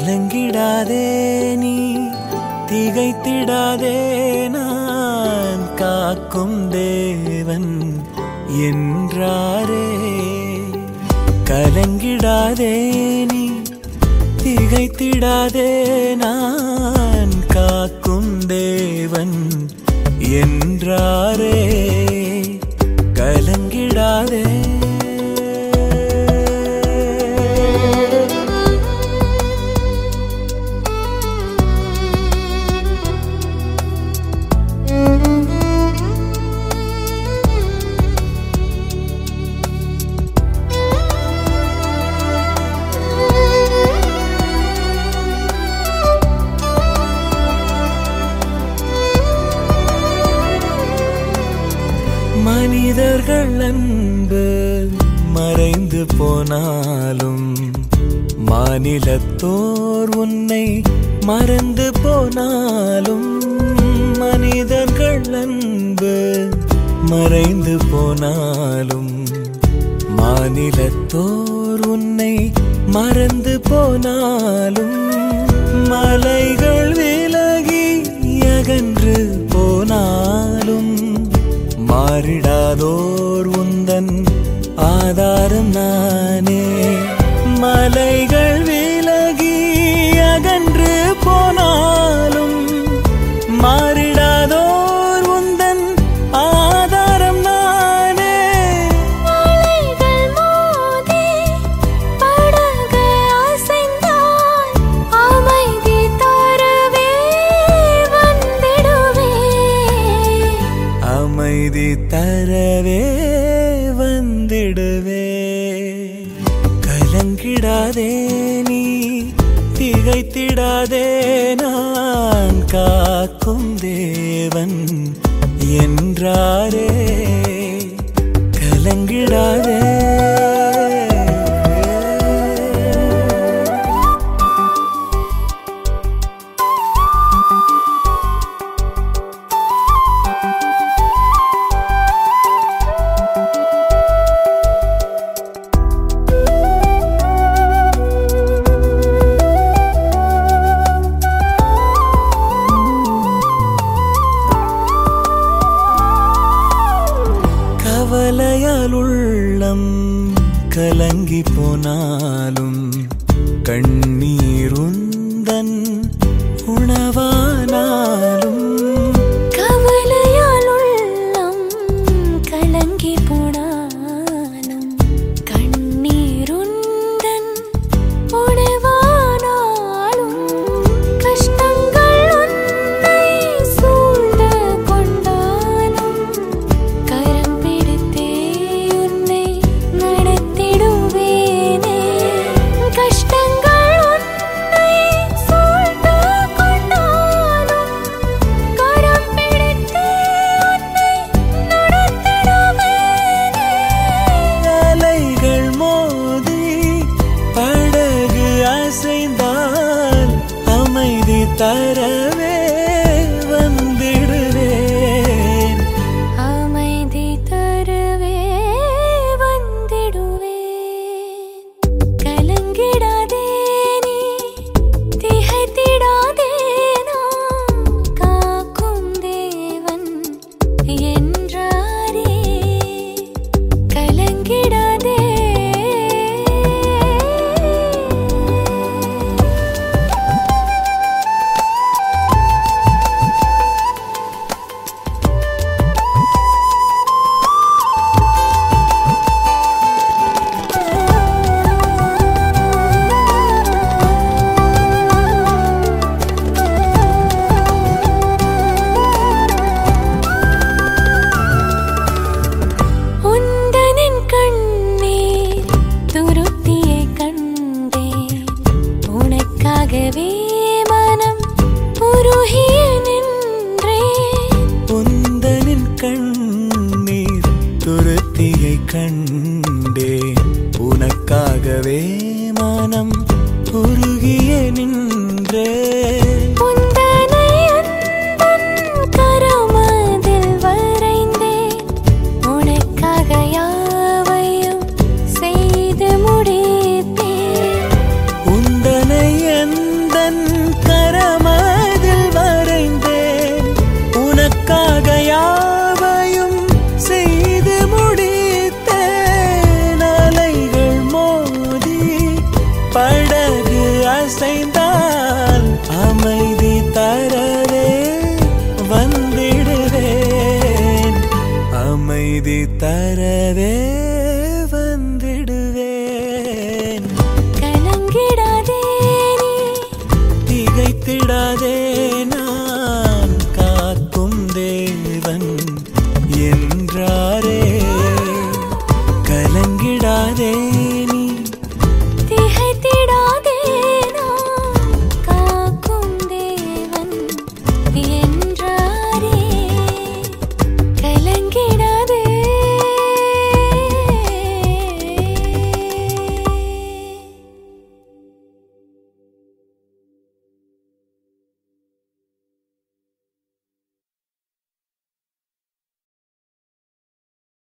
கலங்கிடாதே நீ திகைத்திடாதே நான் காக்கும் தேவன் என்றாரே கலங்கிடாதே நீ திகைத்திடாதே நான் காக்கும் தேவன் என்றாரே கலங்கிடாதே மனிதர்கள் அன்பு மறைந்து போனாலும் மாநிலத்தோர் உன்னை மறந்து போனாலும் மனிதர்கள் அன்பு மறைந்து போனாலும் மாநிலத்தோர் உன்னை மறந்து போனாலும் மலைகள் விலகி அகன்று போனாலும் மாறிடாதோர் உந்தன் ஆதாரம் நானே மலைகள் விலகி அகன்று போனாலும் மாறிடாதோர் உந்தன் ஆதாரம் நானே அலைகள் மோதி படகு அசைந்தால் அமைதி தரவே வந்திடுவே அமைதி தரவே வந்திடுவே கலங்கிடாதே நீ திகைத்திடாதே நான் காக்கும் தேவன் என்றாரே கலங்கிடாதே கவலையால் உள்ளம் கலங்கி போனாலும் கண்ணீருந்தன் உணவானாலும் கவலையால் உள்ளம் கலங்கி போனாலும் கண்ணீருந்தன் உணவானாலும் கஷ்டங்கள் உன்னை சூழ்ந்து கொண்டாலும் கரம் பிடித்தே உன்னை நடத்திடுவேனே கஷ்டங்கள் உன்னை சூழ்ந்து கொண்டாலும் கரம் பிடித்தே உன்னை நடத்திடுவேனே அலைகள் மோதி படகு அசைந்தால் அமைதி தரவே வந்திடுவேன் அமைதி தருவே வந்திடுவேன் கலங்கிடாதே நீ திகைத்திடாதே நான் காக்கும் தேவன் என்றாரே கலங்கிடாதே உந்தனின் கண்ணீர் துருத்தியை கண்டேன் உனக்காகவே மனம் உருகிய நின்றேன் உந்தனின் கண்ணீர் துருத்தியை கண்டேன் உனக்காகவே மனம் உருகிய நின்றே உந்தனை அன்பன் கரமதில் வரைந்தேன் உனக்காக யாவையும் செய்து முடிப்பேன் உந்தனை எந்த படகு அசைந்தால் அமைதி தரவே வந்திடுவேன் அமைதி தரவே வந்திடுவேன் கலங்கிடாதே நீ திகைத்திடாதே